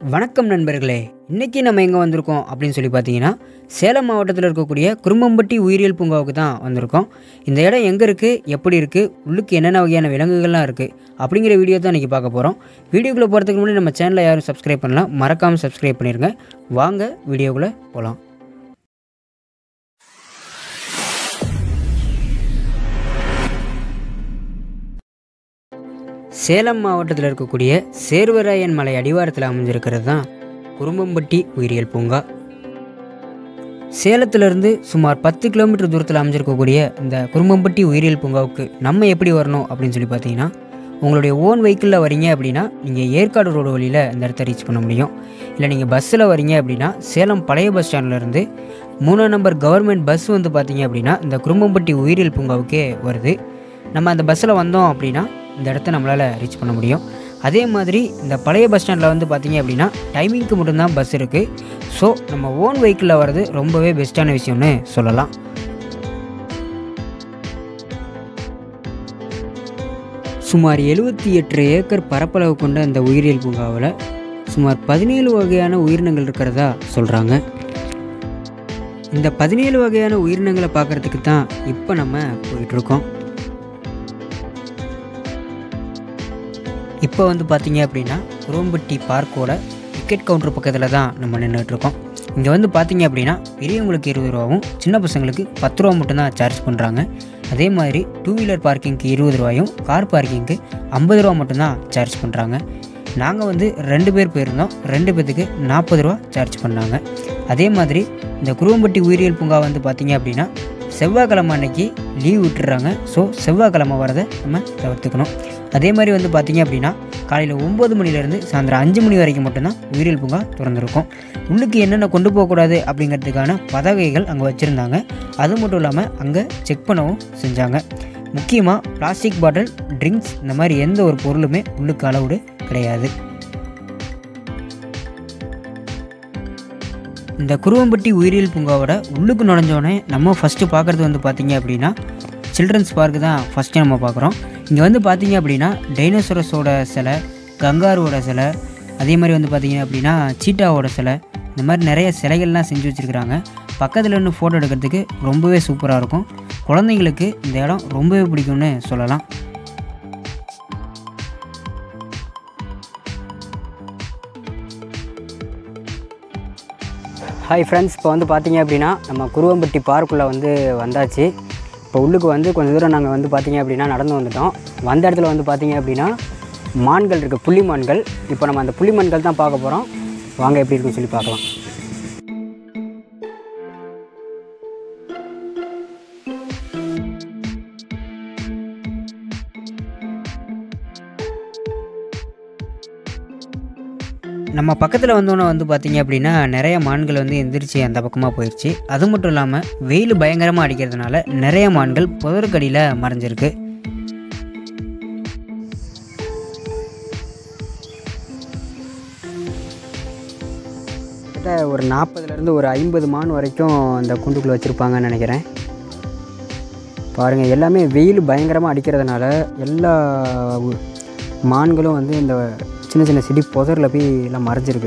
வணக்கம் நண்பர்களே இன்றைக்கி நம்ம எங்கே வந்திருக்கோம் அப்படின்னு சொல்லி பார்த்தீங்கன்னா சேலம் மாவட்டத்தில் இருக்கக்கூடிய குரும்பம்பட்டி உயிரியல் பூங்காவுக்கு தான் வந்திருக்கோம் இந்த இடம் எங்கே இருக்குது எப்படி இருக்குது உள்ளுக்கு என்னென்ன வகையான விலங்குகள்லாம் இருக்குது அப்படிங்கிற வீடியோ தான் இன்றைக்கி பார்க்க போகிறோம் வீடியோக்குள்ளே போகிறதுக்கு முன்னாடி நம்ம சேனலை யாரும் சப்ஸ்கிரைப் பண்ணலாம் மறக்காமல் சப்ஸ்கிரைப் பண்ணிடுங்க வாங்க வீடியோக்குள்ளே போகலாம் சேலம் மாவட்டத்தில் இருக்கக்கூடிய சேர்வராயன் மலை அடிவாரத்தில் அமைஞ்சிருக்கிறது தான் குரும்பம்பட்டி உயிரியல் பூங்கா சேலத்திலிருந்து சுமார் பத்து கிலோமீட்டர் தூரத்தில் அமைஞ்சிருக்கக்கூடிய இந்த குரும்பம்பட்டி உயிரியல் பூங்காவுக்கு நம்ம எப்படி வரணும் அப்படின்னு சொல்லி பார்த்தீங்கன்னா உங்களுடைய ஓன் வெஹிக்கிளில் வரீங்க அப்படின்னா நீங்கள் ஏற்காடு ரோடு வழியில் இந்த இடத்த ரீச் பண்ண முடியும் இல்லை நீங்கள் பஸ்ஸில் வரீங்க அப்படின்னா சேலம் பழைய பஸ் ஸ்டாண்ட்லேருந்து மூணாம் நம்பர் கவர்மெண்ட் பஸ் வந்து பார்த்தீங்க அப்படின்னா இந்த குரும்பம்பட்டி உயிரியல் பூங்காவுக்கே வருது நம்ம அந்த பஸ்ஸில் வந்தோம் அப்படின்னா இந்த இடத்த நம்மளால் ரீச் பண்ண முடியும் அதே மாதிரி இந்த பழைய பஸ் ஸ்டாண்டில் வந்து பார்த்தீங்க அப்படின்னா டைமிங்க்கு மட்டும்தான் பஸ் இருக்குது ஸோ நம்ம ஓன் வெஹிக்கிளில் வர்றது ரொம்பவே பெஸ்ட்டான விஷயம்னு சொல்லலாம் சுமார் எழுபத்தி எட்டு ஏக்கர் பரப்பளவு கொண்ட இந்த உயிரியல் பூங்காவில் சுமார் பதினேழு வகையான உயிரினங்கள் இருக்கிறதா சொல்கிறாங்க இந்த பதினேழு வகையான உயிரினங்களை பார்க்குறதுக்கு தான் இப்போ நம்ம போயிட்டுருக்கோம் இப்போ வந்து பார்த்தீங்க அப்படின்னா குரோம்பட்டி பார்க்கோட டிக்கெட் கவுண்டர் பக்கத்தில் தான் நம்ம நின்றுட்டுருக்கோம் இங்கே வந்து பார்த்தீங்க அப்படின்னா பெரியவங்களுக்கு இருபது ரூபாவும் சின்ன பசங்களுக்கு பத்து ரூபா மட்டும்தான் சார்ஜ் பண்ணுறாங்க அதே மாதிரி டூ வீலர் பார்க்கிங்க்கு இருபது ரூபாயும் கார் பார்க்கிங்க்கு ஐம்பது ரூபா மட்டும்தான் சார்ஜ் பண்ணுறாங்க நாங்கள் வந்து ரெண்டு பேர் போயிருந்தோம் ரெண்டு பேர்த்துக்கு நாற்பது ரூபா சார்ஜ் பண்ணாங்க அதே மாதிரி இந்த குருவம்பட்டி உயிரியல் பூங்கா வந்து பார்த்தீங்க அப்படின்னா செவ்வாய்க்கிழமை அன்னைக்கு லீவ் விட்டுறாங்க ஸோ செவ்வாய்க்கிழமை வரதை நம்ம தவிர்த்துக்கணும் அதே மாதிரி வந்து பார்த்தீங்க அப்படின்னா காலையில் ஒம்பது மணிலேருந்து சாயந்தரம் அஞ்சு மணி வரைக்கும் மட்டும்தான் உயிரியல் பூங்கா திறந்துருக்கும் உள்ளுக்கு என்னென்ன கொண்டு போகக்கூடாது அப்படிங்கிறதுக்கான பதகைகள் அங்கே வச்சுருந்தாங்க அது மட்டும் இல்லாமல் அங்கே செக் பண்ணவும் செஞ்சாங்க முக்கியமாக பிளாஸ்டிக் பாட்டில் ட்ரிங்க்ஸ் இந்த மாதிரி எந்த ஒரு பொருளுமே உள்ளுக்கு அளவுடு கிடையாது இந்த குருவம்பட்டி உயிரியல் பூங்காவோட உள்ளுக்கு நுழைஞ்சோடனே நம்ம ஃபஸ்ட்டு பார்க்குறது வந்து பார்த்திங்க அப்படின்னா சில்ட்ரன்ஸ் பார்க்கு தான் ஃபஸ்ட்டு நம்ம பார்க்குறோம் இங்கே வந்து பார்த்திங்க அப்படின்னா டைனோசரஸோட சிலை கங்காருவோட சிலை அதே மாதிரி வந்து பார்த்திங்க அப்படின்னா சீட்டாவோட சிலை இந்த மாதிரி நிறைய சிலைகள்லாம் செஞ்சு வச்சுருக்குறாங்க பக்கத்தில் நின்று ஃபோட்டோ எடுக்கிறதுக்கு ரொம்பவே சூப்பராக இருக்கும் குழந்தைங்களுக்கு இந்த இடம் ரொம்பவே பிடிக்கும்னு சொல்லலாம் ஹாய் ஃப்ரெண்ட்ஸ் இப்போ வந்து பார்த்தீங்க அப்படின்னா நம்ம குருவம்பட்டி பார்க்குள்ளே வந்து வந்தாச்சு இப்போ உள்ளுக்கு வந்து கொஞ்சம் தூரம் நாங்கள் வந்து பார்த்தீங்க அப்படின்னா நடந்து வந்துட்டோம் வந்த இடத்துல வந்து பார்த்தீங்க அப்படின்னா மான்கள் இருக்குது புள்ளி மான்கள் இப்போ நம்ம அந்த புள்ளி மான்கள் தான் பார்க்க போகிறோம் வாங்க எப்படி இருக்குன்னு சொல்லி பார்க்கலாம் நம்ம பக்கத்தில் வந்தோன்னே வந்து பார்த்தீங்க அப்படின்னா நிறைய மான்கள் வந்து எந்திரிச்சு அந்த பக்கமாக போயிடுச்சு அது மட்டும் இல்லாமல் வெயில் பயங்கரமாக அடிக்கிறதுனால நிறைய மான்கள் புதற்கடியில் மறைஞ்சிருக்கு கிட்ட ஒரு நாற்பதுலேருந்து ஒரு ஐம்பது மான் வரைக்கும் அந்த கூண்டுக்குள்ளே வச்சுருப்பாங்கன்னு நினைக்கிறேன் பாருங்கள் எல்லாமே வெயில் பயங்கரமாக அடிக்கிறதுனால எல்லா உ- மான்களும் வந்து இந்த சின்ன சின்ன செடி புதரில் போய் எல்லாம் மறைஞ்சிருக்கு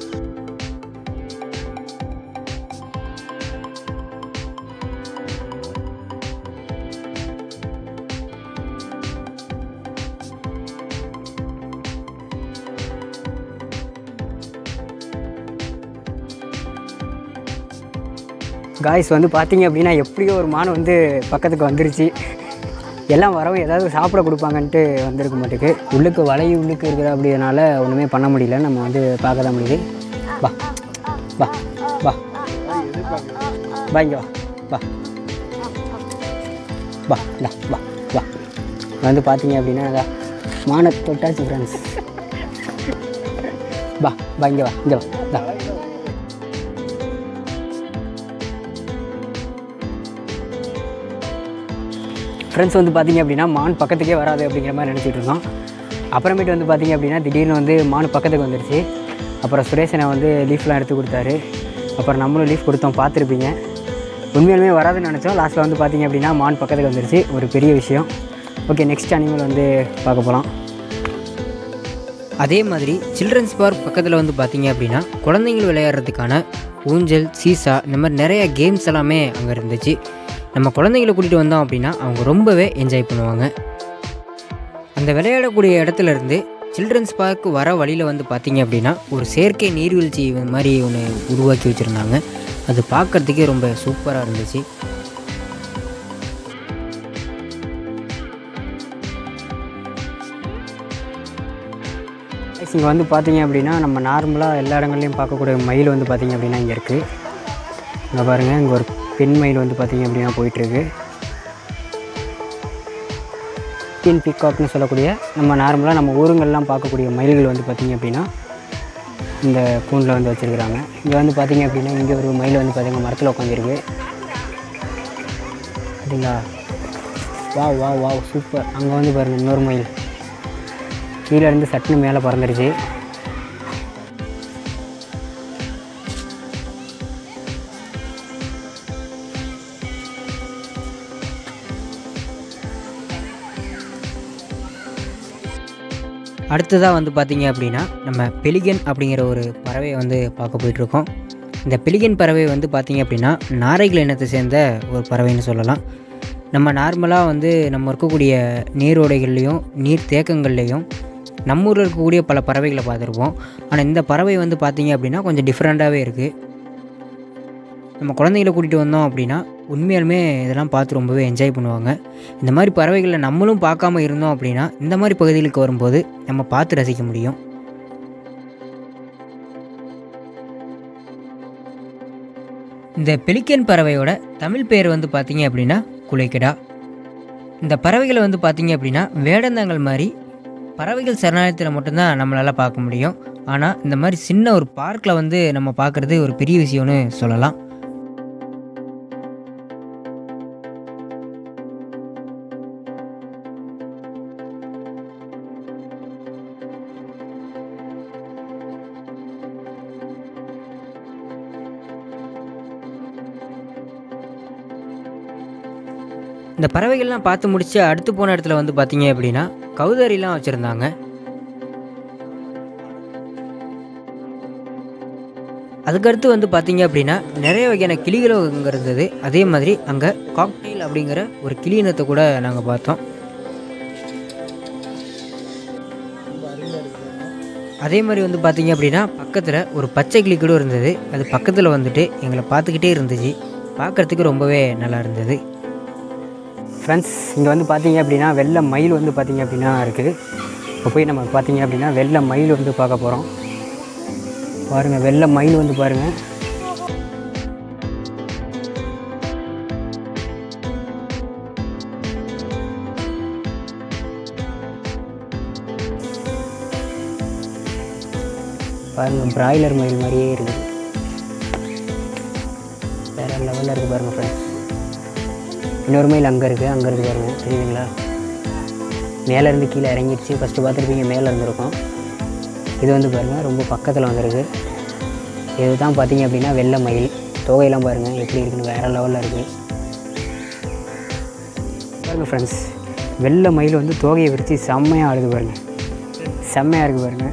காய்ஸ் வந்து பார்த்தீங்க அப்படின்னா எப்படியோ ஒரு மான் வந்து பக்கத்துக்கு வந்துருச்சு எல்லாம் வரவும் ஏதாவது சாப்பிட கொடுப்பாங்கன்ட்டு வந்திருக்க மாட்டேக்கு உள்ளுக்கு வலை உள்ளுக்கு இருக்கிற அப்படினால ஒன்றுமே பண்ண முடியல நம்ம வந்து பார்க்க தான் முடியுது வா வா வா வா இங்கே வா வா வா இந்தா வா வா வந்து பார்த்தீங்க அப்படின்னா அதான் மானை தொட்டாச்சு ஃப்ரெண்ட்ஸ் வா வா இங்கே வா இங்கே வா இந்தா ஃப்ரெண்ட்ஸ் வந்து பார்த்தீங்க அப்படின்னா மான் பக்கத்துக்கே வராது அப்படிங்கிற மாதிரி நினச்சிட்டு இருந்தோம் அப்புறமேட்டு வந்து பார்த்தீங்க அப்படின்னா திடீர்னு வந்து மான் பக்கத்துக்கு வந்துருச்சு அப்புறம் சுரேஷனை வந்து லீஃப்லாம் எடுத்து கொடுத்தாரு அப்புறம் நம்மளும் லீஃப் கொடுத்தோம் பார்த்துருப்பீங்க உண்மையாலுமே வராதுன்னு நினச்சோம் லாஸ்ட்டில் வந்து பார்த்தீங்க அப்படின்னா மான் பக்கத்துக்கு வந்துருச்சு ஒரு பெரிய விஷயம் ஓகே நெக்ஸ்ட் அனிமல் வந்து பார்க்க போகலாம் அதே மாதிரி சில்ட்ரன்ஸ் பார்க் பக்கத்தில் வந்து பார்த்தீங்க அப்படின்னா குழந்தைங்கள் விளையாடுறதுக்கான ஊஞ்சல் சீசா இந்த மாதிரி நிறைய கேம்ஸ் எல்லாமே அங்கே இருந்துச்சு நம்ம குழந்தைங்களை கூட்டிகிட்டு வந்தோம் அப்படின்னா அவங்க ரொம்பவே என்ஜாய் பண்ணுவாங்க அந்த விளையாடக்கூடிய இடத்துல இருந்து சில்ட்ரன்ஸ் பார்க் வர வழியில் வந்து பார்த்தீங்க அப்படின்னா ஒரு செயற்கை நீர்வீழ்ச்சி மாதிரி ஒன்று உருவாக்கி வச்சுருந்தாங்க அது பார்க்குறதுக்கே ரொம்ப சூப்பராக இருந்துச்சு இங்கே வந்து பார்த்தீங்க அப்படின்னா நம்ம நார்மலாக எல்லா இடங்கள்லையும் பார்க்கக்கூடிய மயில் வந்து பார்த்தீங்க அப்படின்னா இங்கே இருக்குது இங்கே பாருங்கள் இங்கே ஒரு பெண் மயில் வந்து பார்த்தீங்க அப்படின்னா போயிட்டுருக்கு டீன் பிகாக்னு சொல்லக்கூடிய நம்ம நார்மலாக நம்ம ஊருங்கள்லாம் பார்க்கக்கூடிய மயில்கள் வந்து பார்த்திங்க அப்படின்னா இந்த கூண்டில் வந்து வச்சுருக்குறாங்க இங்கே வந்து பார்த்திங்க அப்படின்னா இங்கே ஒரு மயில் வந்து பார்த்திங்க மரத்தில் உட்காந்துருக்கு பார்த்தீங்களா வா வா வா சூப்பர் அங்கே வந்து பாருங்கள் இன்னொரு மயில் கீழே இருந்து சட்டுன்னு மேலே பறந்துருச்சு அடுத்ததாக வந்து பார்த்தீங்க அப்படின்னா நம்ம பெலிகன் அப்படிங்கிற ஒரு பறவையை வந்து பார்க்க போயிட்டுருக்கோம் இந்த பெலிகன் பறவை வந்து பார்த்தீங்க அப்படின்னா நாரைகள் இனத்தை சேர்ந்த ஒரு பறவைன்னு சொல்லலாம் நம்ம நார்மலாக வந்து நம்ம இருக்கக்கூடிய நீரோடைகள்லேயும் நீர் தேக்கங்கள்லேயும் நம்ம ஊரில் இருக்கக்கூடிய பல பறவைகளை பார்த்துருப்போம் ஆனால் இந்த பறவை வந்து பார்த்தீங்க அப்படின்னா கொஞ்சம் டிஃப்ரெண்ட்டாகவே இருக்குது நம்ம குழந்தைகளை கூட்டிகிட்டு வந்தோம் அப்படின்னா உண்மையாலுமே இதெல்லாம் பார்த்து ரொம்பவே என்ஜாய் பண்ணுவாங்க இந்த மாதிரி பறவைகளை நம்மளும் பார்க்காம இருந்தோம் அப்படின்னா இந்த மாதிரி பகுதிகளுக்கு வரும்போது நம்ம பார்த்து ரசிக்க முடியும் இந்த பெலிக்கன் பறவையோட தமிழ் பேர் வந்து பார்த்தீங்க அப்படின்னா குலைக்கடா இந்த பறவைகளை வந்து பார்த்தீங்க அப்படின்னா வேடந்தாங்கல் மாதிரி பறவைகள் சரணாலயத்தில் மட்டும்தான் நம்மளால் பார்க்க முடியும் ஆனால் இந்த மாதிரி சின்ன ஒரு பார்க்கில் வந்து நம்ம பார்க்குறது ஒரு பெரிய விஷயம்னு சொல்லலாம் இந்த பறவைகள்லாம் பார்த்து முடிச்சு அடுத்து போன இடத்துல வந்து பார்த்தீங்க அப்படின்னா கௌதாரிலாம் வச்சுருந்தாங்க அதுக்கடுத்து வந்து பார்த்தீங்க அப்படின்னா நிறைய வகையான கிளிகளும் அங்கே இருந்தது அதே மாதிரி அங்கே காக்டெயில் அப்படிங்கிற ஒரு கிளி இனத்தை கூட நாங்கள் பார்த்தோம் அதே மாதிரி வந்து பார்த்தீங்க அப்படின்னா பக்கத்தில் ஒரு பச்சை கிளி கூட இருந்தது அது பக்கத்தில் வந்துட்டு எங்களை பார்த்துக்கிட்டே இருந்துச்சு பார்க்குறதுக்கு ரொம்பவே நல்லா இருந்தது ஃப்ரெண்ட்ஸ் இங்கே வந்து பார்த்தீங்க அப்படின்னா வெள்ளை மயில் வந்து பார்த்தீங்க அப்படின்னா இருக்குது இப்போ போய் நம்ம பார்த்தீங்க அப்படின்னா வெள்ளை மயில் வந்து பார்க்க போகிறோம் பாருங்கள் வெள்ளை மயில் வந்து பாருங்கள் பாருங்கள் பிராய்லர் மயில் மாதிரியே இருக்குது வேறு லெவலில் இருக்குது பாருங்கள் ஃப்ரெண்ட்ஸ் இன்னொரு மயில் அங்கே இருக்குது அங்கே இருக்குது பாருங்க தெரியுதுங்களா மேலேருந்து கீழே இறங்கிடுச்சு ஃபஸ்ட்டு பார்த்துருப்பீங்க மேலே இருந்திருக்கும் இது வந்து பாருங்கள் ரொம்ப பக்கத்தில் வந்திருக்கு இதுதான் பார்த்தீங்க அப்படின்னா வெள்ளை மயில் தொகையெல்லாம் பாருங்கள் எப்படி இருக்குன்னு வேறு லெவலில் இருக்குது பாருங்கள் ஃப்ரெண்ட்ஸ் வெள்ளை மயில் வந்து தோகையை விரித்து செம்மையாக ஆடுது பாருங்கள் செம்மையாக இருக்குது பாருங்கள்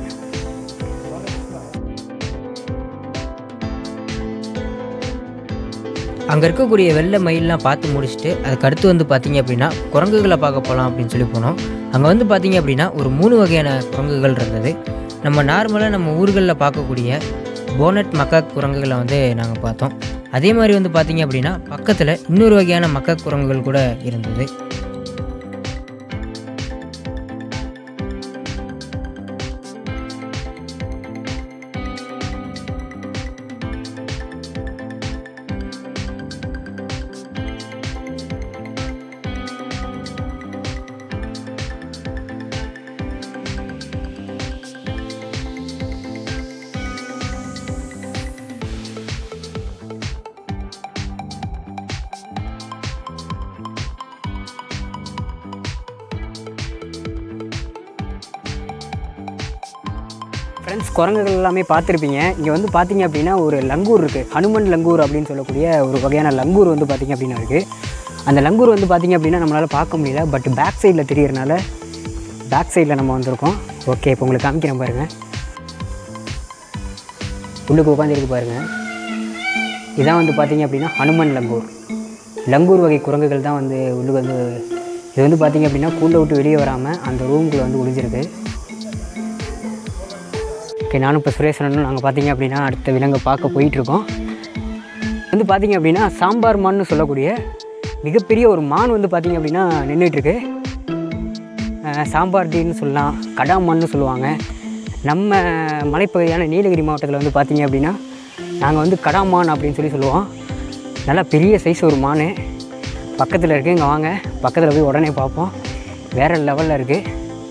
அங்கே இருக்கக்கூடிய வெள்ளை மயிலெலாம் பார்த்து முடிச்சுட்டு அதுக்கு அடுத்து வந்து பார்த்தீங்க அப்படின்னா குரங்குகளை பார்க்க போகலாம் அப்படின்னு சொல்லி போனோம் அங்கே வந்து பார்த்தீங்க அப்படின்னா ஒரு மூணு வகையான குரங்குகள் இருந்தது நம்ம நார்மலாக நம்ம ஊர்களில் பார்க்கக்கூடிய போனட் மக்காக் குரங்குகளை வந்து நாங்கள் பார்த்தோம் அதே மாதிரி வந்து பார்த்தீங்க அப்படின்னா பக்கத்தில் இன்னொரு வகையான மக்காக் குரங்குகள் கூட இருந்தது ஃப்ரெண்ட்ஸ் குரங்குகள் எல்லாமே பார்த்துருப்பீங்க இங்கே வந்து பார்த்தீங்க அப்படின்னா ஒரு லங்கூர் இருக்குது ஹனுமன் லங்கூர் அப்படின்னு சொல்லக்கூடிய ஒரு வகையான லங்கூர் வந்து பார்த்தீங்க அப்படின்னா இருக்குது அந்த லங்கூர் வந்து பார்த்தீங்க அப்படின்னா நம்மளால் பார்க்க முடியல பட் பேக் சைடில் தெரியறனால பேக் சைடில் நம்ம வந்திருக்கோம் ஓகே இப்போ உங்களுக்கு காமிக்கிறேன் பாருங்கள் உள்ளுக்கு உட்காந்துருக்கு பாருங்கள் இதான் வந்து பார்த்தீங்க அப்படின்னா ஹனுமன் லங்கூர் லங்கூர் வகை குரங்குகள் தான் வந்து உள்ளுக்கு வந்து இது வந்து பார்த்தீங்க அப்படின்னா கூண்டை விட்டு வெளியே வராமல் அந்த ரூமுக்குள்ளே வந்து ஒளிஞ்சிருக்கு ஓகே நானும் இப்போ சுரேஷனும் நாங்கள் பார்த்தீங்க அப்படின்னா அடுத்த விலங்கை பார்க்க போயிட்டுருக்கோம் வந்து பார்த்தீங்க அப்படின்னா சாம்பார் மான்னு சொல்லக்கூடிய மிகப்பெரிய ஒரு மான் வந்து பார்த்தீங்க அப்படின்னா நின்றுட்டுருக்கு சாம்பார் டீன்னு சொல்லலாம் கடாமான்னு சொல்லுவாங்க நம்ம மலைப்பகுதியான நீலகிரி மாவட்டத்தில் வந்து பார்த்தீங்க அப்படின்னா நாங்கள் வந்து கடாமான் அப்படின்னு சொல்லி சொல்லுவோம் நல்லா பெரிய சைஸ் ஒரு மான் பக்கத்தில் இருக்குது இங்கே வாங்க பக்கத்தில் போய் உடனே பார்ப்போம் வேறு லெவலில் இருக்குது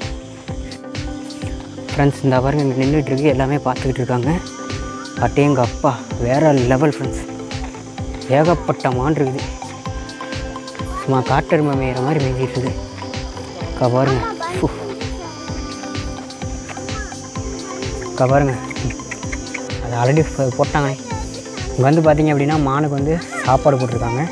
ஃப்ரெண்ட்ஸ் இந்த பாருங்க இங்கே நின்றுட்டுருக்கு எல்லாமே பார்த்துக்கிட்டு இருக்காங்க அட்டேங்க அப்பா வேறு லெவல் ஃப்ரெண்ட்ஸ் ஏகப்பட்ட மான் இருக்குது சும்மா காட்டெருமை மேயிற மாதிரி மேய்ஞ்சிட்டு இருக்குது அக்கா பாருங்க ஃபு. அக்கா பாருங்க அது ஆல்ரெடி போட்டாங்களே இங்கே வந்து பார்த்தீங்க அப்படின்னா மானுக்கு வந்து சாப்பாடு போட்டிருக்காங்க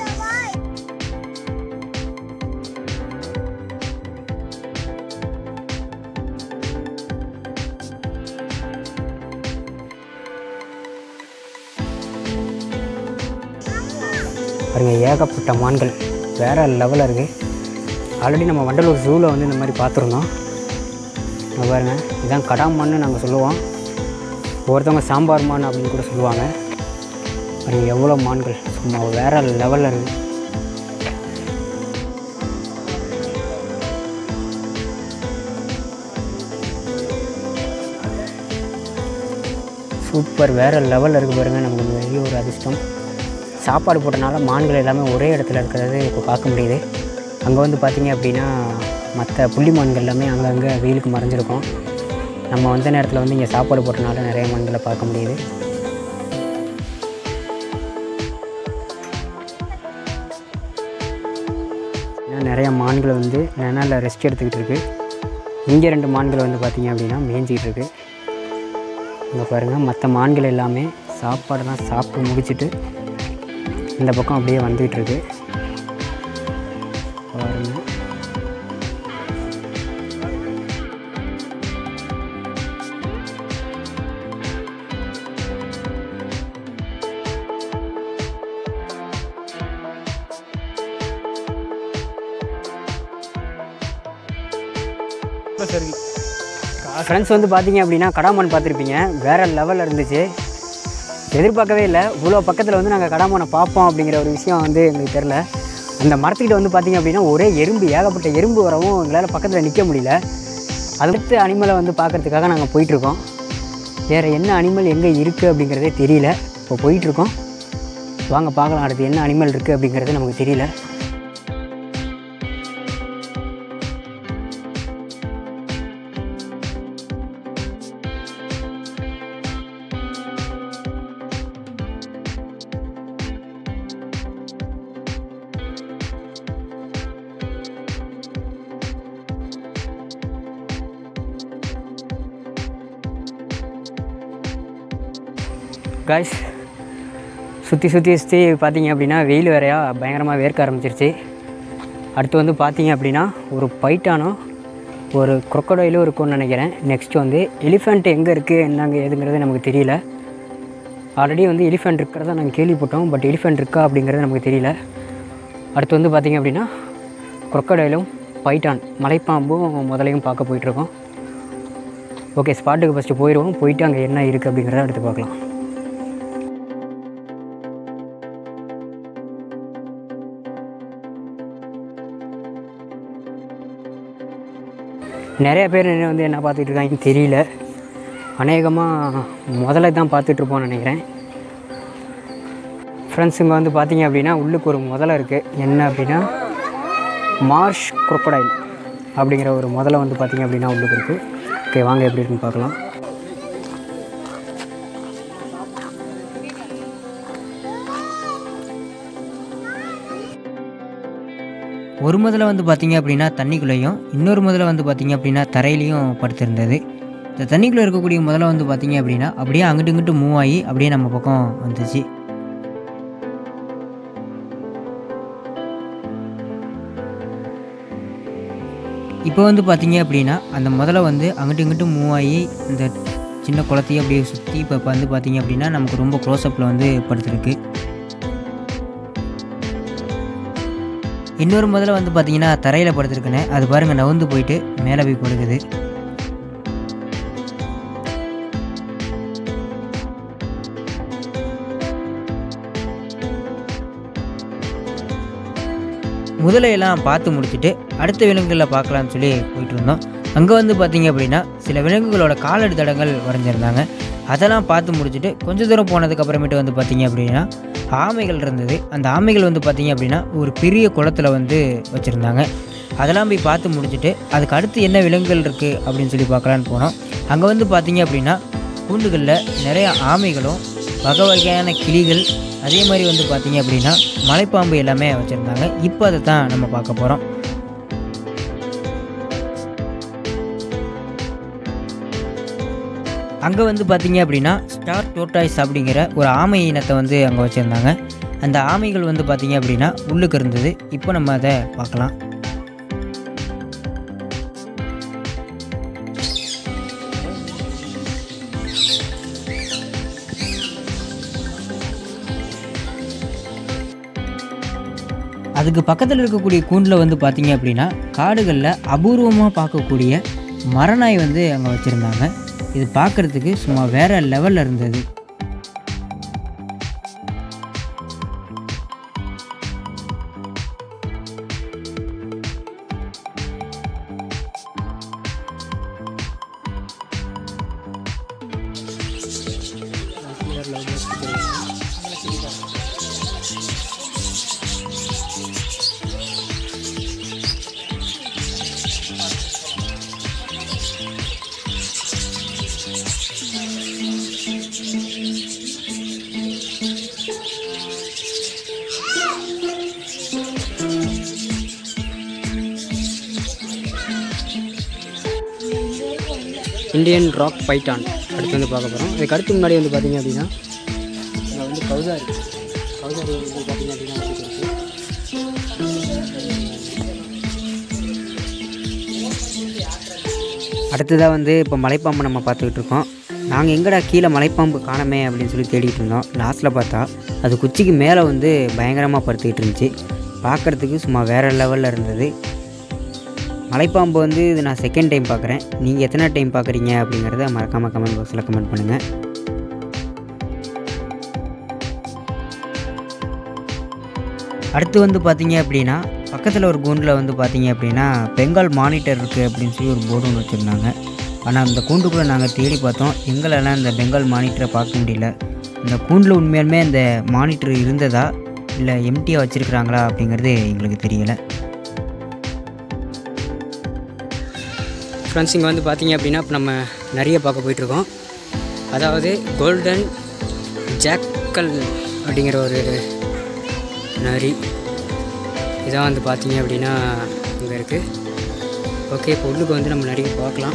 பாருங்க ஏகப்பட்ட மான்கள் வேறு லெவலில் இருக்குது ஆல்ரெடி நம்ம வண்டலூர் ஜூவில் வந்து இந்த மாதிரி பார்த்துருந்தோம் இங்க பாருங்க இதான் கடாமான்னு நாங்கள் சொல்லுவோம் ஒருத்தவங்க சாம்பார் மான் அப்படின்னு கூட சொல்லுவாங்க பாருங்க எவ்வளோ மான்கள் சும்மா வேறு லெவலில் இருக்குது சூப்பர் வேறு லெவலில் இருக்குது பாருங்கள் நமக்கு இந்த பெரிய ஒரு அதிர்ஷ்டம் சாப்பாடு போட்டனால மான்கள் எல்லாமே ஒரே இடத்துல இருக்கிறது இப்போ பார்க்க முடியுது அங்கே வந்து பார்த்தீங்க அப்படின்னா மற்ற புள்ளி மான்கள் எல்லாமே அங்கங்கே வெயிலுக்கு மறைஞ்சிருக்கும் நம்ம வந்த நேரத்தில் வந்து இங்கே சாப்பாடு போட்டனால நிறைய மான்களை பார்க்க முடியுது ஏன்னா நிறைய மான்கள் வந்து நிழலில் ரெஸ்ட் எடுத்துக்கிட்டு இருக்கு இங்கே ரெண்டு மான்கள் வந்து பார்த்தீங்க அப்படின்னா மேய்ஞ்சிக்கிட்டு இருக்கு இங்கே பாருங்கள் மற்ற மான்கள் எல்லாமே சாப்பாடெல்லாம் சாப்பிட்டு முடிச்சிட்டு இந்த பக்கம் அப்படியே வந்துகிட்டு இருக்கு பாருங்க சரி ஃப்ரெண்ட்ஸ் வந்து பார்த்தீங்க அப்படின்னா கடாமான் பார்த்துருப்பீங்க வேறு லெவலில் இருந்துச்சு எதிர்பார்க்கவே இல்லை இவ்வளோ பக்கத்தில் வந்து நாங்கள் கடாமானை பார்ப்போம் அப்படிங்கிற ஒரு விஷயம் வந்து எங்களுக்கு தெரில அந்த மரத்துக்கிட்ட வந்து பார்த்தீங்க அப்படின்னா ஒரே எறும்பு ஏகப்பட்ட எறும்பு வரவும் எங்களால் பக்கத்தில் நிற்க முடியல அடுத்த அனிமலை வந்து பார்க்குறதுக்காக நாங்கள் போயிட்டுருக்கோம் வேறு என்ன அனிமல் எங்கே இருக்குது அப்படிங்கிறதே தெரியல இப்போ போயிட்டுருக்கோம் வாங்க பார்க்கலாம் அடுத்து என்ன அனிமல் இருக்குது அப்படிங்கிறது நமக்கு தெரியல காய்ஸ் சுற்றி சுற்றி சுற்றி பார்த்தீங்க அப்படின்னா வெயில் வேறையா பயங்கரமாக வேர்க்க ஆரம்பிச்சிருச்சு அடுத்து வந்து பார்த்தீங்க அப்படின்னா ஒரு பைட்டானோ ஒரு crocodile இருக்கும்னு நினைக்கிறேன் நெக்ஸ்ட் வந்து எலிஃபெண்ட் எங்கே இருக்குது என்னங்க ஏதுங்கிறது நமக்கு தெரியல ஆல்ரெடி வந்து எலிஃபெண்ட் இருக்கிறதா நாங்கள் கேள்விப்பட்டோம் பட் எலிஃபெண்ட் இருக்கா அப்படிங்கிறது நமக்கு தெரியல அடுத்து வந்து பார்த்தீங்க அப்படின்னா crocodile-ம் பைட்டான் மலைப்பாம்பும் முதலையும் பார்க்க போயிட்டுருக்கோம் ஓகே ஸ்பாட்டுக்கு ஃபஸ்ட்டு போயிடுவோம் போயிட்டு அங்கே என்ன இருக்குது அப்படிங்கிறத அடுத்து பார்க்கலாம் நிறைய பேர் என்ன வந்து என்ன பார்த்துட்டு இருக்காங்கன்னு தெரியல அநேகமாக முதல்ல தான் பார்த்துட்ருப்போம்னு நினைக்கிறேன் ஃப்ரெண்ட்ஸ் இங்கே வந்து பார்த்தீங்க அப்படின்னா உள்ளுக்கு ஒரு முதலை இருக்குது என்ன அப்படின்னா மார்ஷ் crocodile அப்படிங்கிற ஒரு முதலை வந்து பார்த்தீங்க அப்படின்னா உள்ளுக்கு இருக்குது ஓகே வாங்க எப்படி இருக்குன்னு பார்க்கலாம் ஒரு முதல்ல வந்து பார்த்தீங்க அப்படின்னா தண்ணிக்குள்ளேயும் இன்னொரு முதல்ல வந்து பார்த்தீங்க அப்படின்னா தரையிலையும் படுத்திருந்தது இந்த தண்ணிக்குள்ளே இருக்கக்கூடிய முதல்ல வந்து பார்த்தீங்க அப்படின்னா அப்படியே அங்கிட்டு இங்கிட்டு மூவ் ஆகி அப்படியே நம்ம பக்கம் வந்துச்சு இப்போ வந்து பார்த்தீங்க அப்படின்னா அந்த முதல்ல வந்து அங்கிட்டு இங்கிட்டு மூவ் ஆகி இந்த சின்ன குளத்தையும் அப்படியே சுற்றி இப்போ வந்து பார்த்தீங்க அப்படின்னா நமக்கு ரொம்ப க்ளோஸ்அப்பில் வந்து படுத்துருக்கு இன்னொரு முதல்ல வந்து பார்த்தீங்கன்னா தரையில் படுத்துருக்குன்னு அது பாருங்கள் நவுந்து போயிட்டு மேலே போய் படுக்குது முதலையெல்லாம் பார்த்து முடிச்சுட்டு அடுத்த விலங்குகளில் பார்க்கலாம்னு சொல்லி போயிட்டு இருந்தோம் அங்கே வந்து பார்த்தீங்க அப்படின்னா சில விலங்குகளோட காலடி தடங்கள் வரைஞ்சிருந்தாங்க அதெல்லாம் பார்த்து முடிச்சுட்டு கொஞ்ச தூரம் போனதுக்கு அப்புறமேட்டு வந்து பார்த்தீங்க அப்படின்னா ஆமைகள் இருந்தது அந்த ஆமைகள் வந்து பார்த்தீங்க அப்படின்னா ஒரு பெரிய குளத்துல வந்து வச்சுருந்தாங்க அதெல்லாம் போய் பார்த்து முடிச்சுட்டு அதுக்கு அடுத்து என்ன விலங்குகள் இருக்குது அப்படின்னு சொல்லி பார்க்கலான்னு போனோம் அங்கே வந்து பார்த்தீங்க அப்படின்னா கூண்டுகளில் நிறைய ஆமைகளும் வகை வகையான கிளிகள் அதே மாதிரி வந்து பார்த்தீங்க அப்படின்னா மலைப்பாம்பு எல்லாமே வச்சுருந்தாங்க இப்போ அதை தான் நம்ம பார்க்க போகிறோம் அங்கே வந்து பார்த்தீங்க அப்படின்னா ஸ்டார் டோட்டாய்ஸ் அப்படிங்கிற ஒரு ஆமை இனத்தை வந்து அங்கே வச்சுருந்தாங்க அந்த ஆமைகள் வந்து பார்த்தீங்க அப்படின்னா உள்ளுக்கு இருந்தது இப்போ நம்ம அதை பார்க்கலாம் அதுக்கு பக்கத்தில் இருக்கக்கூடிய கூண்டில் வந்து பார்த்தீங்க அப்படின்னா காடுகளில் அபூர்வமாக பார்க்கக்கூடிய மரநாய் வந்து அங்கே வச்சுருந்தாங்க இது பார்க்குறதுக்கு சும்மா வேற லெவலில் இருந்தது இந்தியன் ராக் பைட்டான் அடுத்து வந்து பார்க்க போகிறோம் அதுக்கு அடுத்து முன்னாடி வந்து பார்த்தீங்க அப்படின்னா இங்கே வந்து கௌதாரி கௌதாரி வந்து பார்த்தீங்க அப்படின்னா வச்சுட்டு இருக்கு அடுத்ததாக வந்து இப்போ மலைப்பாம்பு நம்ம பார்த்துக்கிட்டு இருக்கோம் நாங்கள் எங்கடா கீழே மலைப்பாம்பு காணமே அப்படின்னு சொல்லி தேடிட்டு இருந்தோம் லாஸ்ட்டில் பார்த்தா அது குச்சிக்கு மேலே வந்து பயங்கரமாக படுத்துக்கிட்டு இருந்துச்சு பார்க்குறதுக்கு சும்மா வேறு லெவலில் இருந்தது மலைப்பாம்பு வந்து இது நான் செகண்ட் டைம் பார்க்குறேன் நீங்கள் எத்தனை டைம் பார்க்குறீங்க அப்படிங்கிறத மறக்காமல் கமெண்ட் பாக்ஸில் கமெண்ட் பண்ணுங்கள் அடுத்து வந்து பார்த்தீங்க அப்படின்னா பக்கத்தில் ஒரு கூண்டில் வந்து பார்த்தீங்க அப்படின்னா பெங்கால் மானிட்டர் இருக்குது அப்படின்னு சொல்லி ஒரு போர்டு ஒன்று வச்சுருந்தாங்க ஆனால் அந்த கூண்டுக்குள்ளே நாங்கள் தேடி பார்த்தோம் எங்களெல்லாம் இந்த பெங்கால் மானிட்டரை பார்க்க முடியல இந்த கூண்டில் உண்மையாலுமே இந்த மானிட்டர் இருந்ததா இல்லை எம்டியாக வச்சுருக்குறாங்களா அப்படிங்கிறது எங்களுக்கு தெரியலை ஃப்ரெண்ட்ஸ் இங்கே வந்து பார்த்தீங்க அப்படின்னா இப்போ நம்ம நிறைய பார்க்க போயிட்டுருக்கோம் அதாவது கோல்டன் ஜாக்கல் அப்படிங்கிற ஒரு நரி இதான் வந்து பார்த்தீங்க அப்படின்னா இங்கே இருக்குது ஓகே இப்போ உள்ளுக்கு வந்து நம்ம நரியை பார்க்கலாம்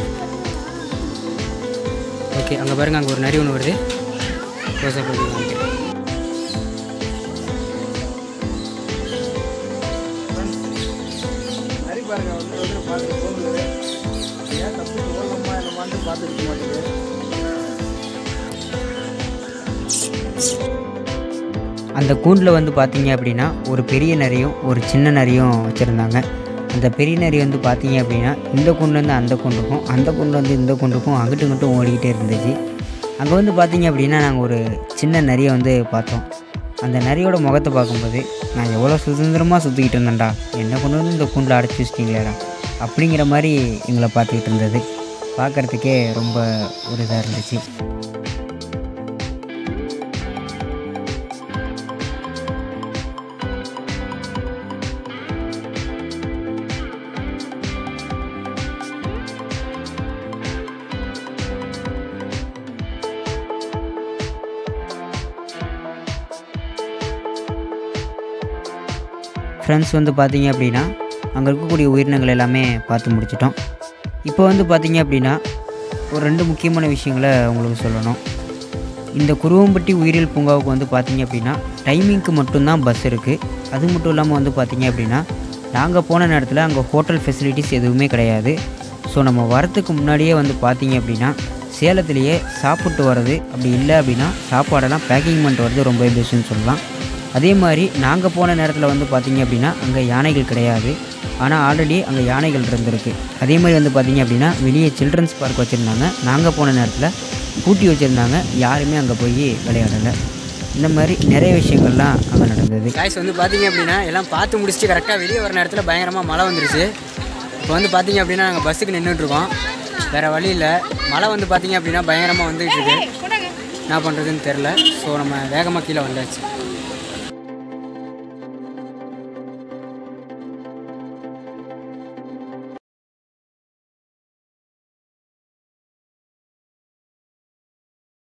ஓகே அங்கே பாருங்கள் அங்கே ஒரு நரி ஒன்று வருது க்ளோஸ்அப் பண்ணிக்கலாம் சரி பாருங்க வந்து வந்து பார்த்துட்டு போகுது ஏன் தப்பு ஓடலாமா என்னமான்னு பார்த்துட்டு மாட்டேங்குது அந்த கூண்டில் வந்து பார்த்தீங்க அப்படின்னா ஒரு பெரிய நரியும் ஒரு சின்ன நரியும் வச்சுருந்தாங்க அந்த பெரிய நரி வந்து பார்த்தீங்க அப்படின்னா இந்த கூண்டுலேருந்து அந்த கூண்டுக்கும் அந்த கூண்டுலேருந்து இந்த கூண்டுக்கும் அங்கிட்டும் இங்கிட்டும் ஓடிக்கிட்டே இருந்துச்சு அங்கே வந்து பார்த்தீங்க அப்படின்னா நாங்கள் ஒரு சின்ன நரியை வந்து பார்த்தோம் அந்த நரியோட முகத்தை பார்க்கும்போது நான் எவ்வளோ சுதந்திரமாக சுற்றிக்கிட்டு இருந்தேன்டா என்ன கொண்டு வந்து இந்த கூண்டில் அடைச்சி வச்சிட்டிங்களேடா அப்படிங்கிற மாதிரி எங்களை பார்த்துக்கிட்டு இருந்தது பார்க்குறதுக்கே ரொம்ப ஒரு இதாக இருந்துச்சு ஃப்ரெண்ட்ஸ் வந்து பார்த்தீங்க அப்படின்னா அங்கே இருக்கக்கூடிய உயிரினங்கள் எல்லாமே பார்த்து முடிச்சிட்டோம் இப்போ வந்து பார்த்தீங்க அப்படின்னா ஒரு ரெண்டு முக்கியமான விஷயங்களை உங்களுக்கு சொல்லணும் இந்த குருவம்பட்டி உயிரியல் பூங்காவுக்கு வந்து பார்த்தீங்க அப்படின்னா டைமிங்க்கு மட்டும்தான் பஸ் இருக்குது அது மட்டும் இல்லாமல் வந்து பார்த்தீங்க அப்படின்னா நாங்கள் போன நேரத்தில் அங்கே ஹோட்டல் ஃபெசிலிட்டிஸ் எதுவுமே கிடையாது ஸோ நம்ம வரத்துக்கு முன்னாடியே வந்து பார்த்தீங்க அப்படின்னா சேலத்திலேயே சாப்பிட்டு வர்றது அப்படி இல்லை அப்படின்னா சாப்பாடெல்லாம் பேக்கிங் பண்ணிட்டு வர்றது ரொம்ப பெஸ்ட்டுன்னு சொல்லலாம் அதே மாதிரி நாங்கள் போன நேரத்தில் வந்து பார்த்தீங்க அப்படின்னா அங்கே யானைகள் கிடையாது ஆனால் ஆல்ரெடி அங்கே யானைகள் இருந்திருக்கு அதே மாதிரி வந்து பார்த்தீங்க அப்படின்னா வெளியே சில்ட்ரன்ஸ் பார்க் வச்சுருந்தாங்க நாங்கள் போன நேரத்தில் பூட்டி வச்சுருந்தாங்க யாருமே அங்கே போய் விளையாடலை இந்த மாதிரி நிறைய விஷயங்கள்லாம் அங்கே நடந்தது காய்ஸ் வந்து பார்த்தீங்க அப்படின்னா எல்லாம் பார்த்து முடிச்சுட்டு கரெக்டாக வெளியே வர நேரத்தில் பயங்கரமாக மழை வந்துருச்சு இப்போ வந்து பார்த்தீங்க அப்படின்னா நாங்கள் பஸ்ஸுக்கு நின்றுட்டுருக்கோம் வேறு வழி இல்லை மழை வந்து பார்த்தீங்க அப்படின்னா பயங்கரமாக வந்துகிட்டு இருக்கு என்ன பண்ணுறதுன்னு தெரில ஸோ நம்ம வேகமாக கீழே வந்தாச்சு